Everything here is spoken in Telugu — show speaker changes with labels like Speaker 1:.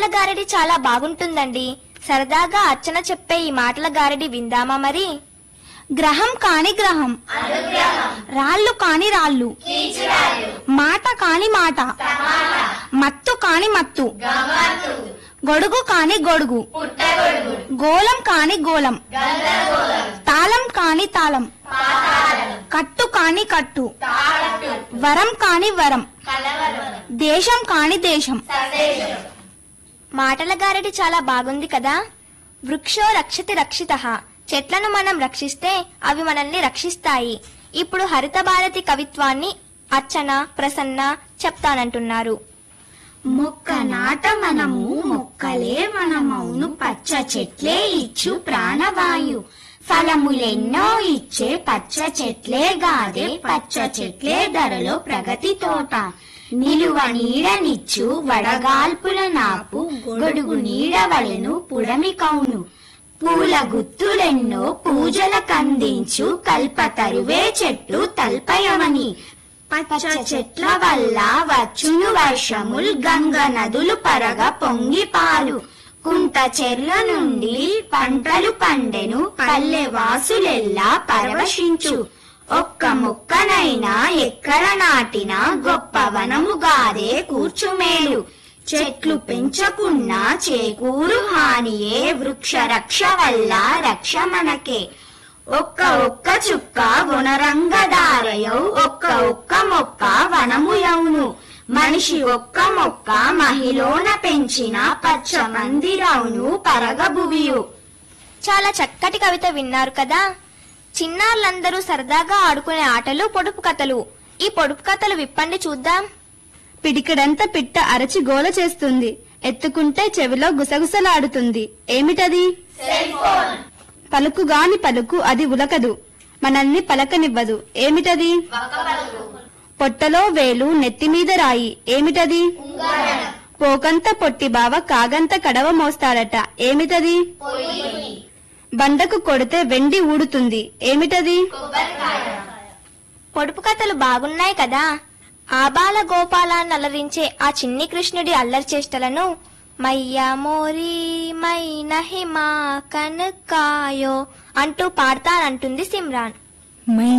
Speaker 1: గారడి చాలా బాగుంటుందండి సరదాగా అర్చన చెప్పే ఈ మాటల గారడి విందామా మరి
Speaker 2: గ్రహం కాని గ్రహం రాళ్ళు కాని రాళ్ళు మాట కాని మాట మత్తు కాని మత్తు గొడుగు కాని గొడుగు గోళం కాని గోళం తాళం కాని తాళం కట్టు కాని కట్టు వరం కాని వరం దేశం కాని దేశం
Speaker 1: మాటల గారడి చాలా బాగుంది కదా వృక్షో రక్షతి రక్షిత చెట్లను మనం రక్షిస్తే అవి మనల్ని రక్షిస్తాయి ఇప్పుడు హరిత భారతి కవిత్వాన్ని అర్చన ప్రసన్న చెప్తానంటున్నారు
Speaker 3: మొక్క నాట మనము మొక్కలే మనమౌను పచ్చ చెట్లే ఇచ్చు ప్రాణవాయు ఫలములెన్నో ఇచ్చే పచ్చ చెట్లే గాదే పచ్చ చెట్లే ధరలో ప్రగతి తోట నిలువ నీడనిచ్చు వడగాల్పుల నాపు గొడుగు నీడవలెను పుడమి కౌను పూల గుత్తులెన్నో పూజల కందించు కల్పతరువే చెట్టు తల్పయమని పచ్చ చెట్ల వల్ల వచ్చును వర్షముల్ గంగ నదులు పరగ పొంగి పాలు కుంట చెర్ల నుండి పంటలు పండెను పల్లె వాసులెల్లా పరవశించు ఒక్క మొక్కనైనా ఎక్కడ నాటినా గొప్ప వనముగాదే కూర్చుమేలు చెట్లు పెంచకున్నా చేకూరు హానియే వృక్ష రక్ష వల్ల రక్ష మనకే ఒక్క ఒక్క చుక్క గుణరంగదారయౌ ఒక్క ఒక్క మొక్క వనముయౌను మనిషి ఒక్క మొక్క మహిళన పెంచిన పచ్చ మందిరవును పరగభువియు
Speaker 1: చాలా చక్కటి కవిత విన్నారు కదా చిన్నారులందరూ సరదాగా ఆడుకునే ఆటలు పొడుపు కథలు ఈ పొడుపు కథలు విప్పండి చూద్దాం
Speaker 2: పిడికిడంత పిట్ట అరచి గోల చేస్తుంది ఎత్తుకుంటే చెవిలో గుసగుసలాడుతుంది ఏమిటది పలుకుగాని పలుకు అది ఉలకదు మనల్ని పలకనివ్వదు ఏమిటది పొట్టలో వేలు నెత్తిమీద రాయి ఏమిటది పోకంత పొట్టి బావ కాగంత కడవ మోస్తాడట ఏమిటది బండకు కొడితే వెండి ఊడుతుంది ఏమిటది
Speaker 1: పొడుపు కథలు బాగున్నాయి కదా ఆబాల గోపాలాన్ని అలరించే ఆ చిన్ని కృష్ణుడి అల్లరి చేష్టలను మయ్యా మోరీ మై నహిమా కనకాయో అంటూ పాడతానంటుంది సిమ్రాన్